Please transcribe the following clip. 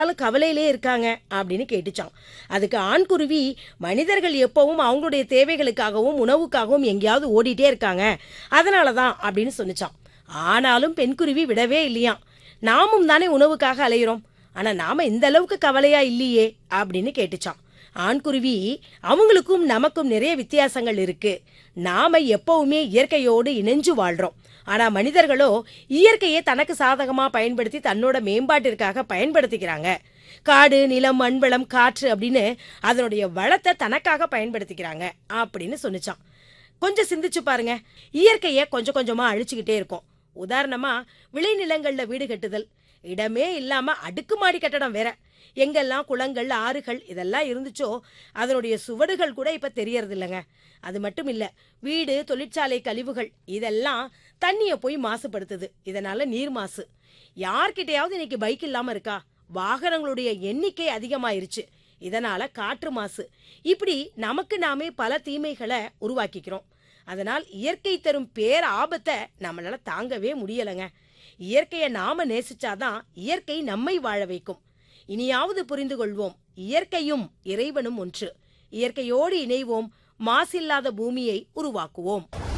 நாளும் கவலையிலே இருக்காங்க அப்படின்னு கேட்டுச்சான் அதுக்கு ஆண்குருவி மனிதர்கள் எப்பவும் அவங்களுடைய தேவைகளுக்காகவும் உணவுக்காகவும் எங்கேயாவது ஓடிட்டே இருக்காங்க அதனால தான் அப்படின்னு சொன்னிச்சான் ஆனாலும் பெண்குருவி விடவே இல்லையாம் நாமும் தானே உணவுக்காக அலையிறோம் ஆனா நாம இந்த அளவுக்கு கவலையா இல்லையே அப்படின்னு கேட்டுச்சான் ஆண்குருவி அவங்களுக்கும் நமக்கும் நிறைய வித்தியாசங்கள் இருக்கு நாம எப்பவுமே இயற்கையோடு இணைஞ்சு வாழ்றோம் ஆனா மனிதர்களோ இயற்கையை தனக்கு சாதகமா பயன்படுத்தி தன்னோட மேம்பாட்டிற்காக பயன்படுத்திக்கிறாங்க காடு நிலம் மண்வளம் காற்று அப்படின்னு அதனுடைய வளத்தை தனக்காக பயன்படுத்திக்கிறாங்க அப்படின்னு சொன்னிச்சான் கொஞ்சம் சிந்திச்சு பாருங்க இயற்கையை கொஞ்சம் கொஞ்சமா அழிச்சுக்கிட்டே இருக்கோம் உதாரணமா விளைநிலங்கள்ல வீடு கட்டுதல் இடமே இல்லாம அடுக்குமாடி கட்டடம் வேற எங்கெல்லாம் குளங்கள் ஆறுகள் இதெல்லாம் இருந்துச்சோ அதனுடைய சுவடுகள் கூட இப்ப தெரியறது இல்லைங்க அது மட்டும் இல்ல வீடு தொழிற்சாலை கழிவுகள் இதெல்லாம் தண்ணியை போய் மாசுபடுத்துது இதனால நீர் மாசு யார்கிட்டயாவது இன்னைக்கு பைக் இல்லாம இருக்கா வாகனங்களுடைய எண்ணிக்கை அதிகமாயிருச்சு இதனால காற்று மாசு இப்படி நமக்கு நாமே பல தீமைகளை உருவாக்கிக்கிறோம் அதனால் இயற்கை தரும் பேர் ஆபத்தை நம்மளால தாங்கவே முடியலைங்க இயற்கையை நாம நேசிச்சாதான் இயற்கை நம்மை வாழ வைக்கும் இனியாவது புரிந்து கொள்வோம் இயற்கையும் இறைவனும் ஒன்று இயற்கையோடு இணைவோம் மாசில்லாத பூமியை உருவாக்குவோம்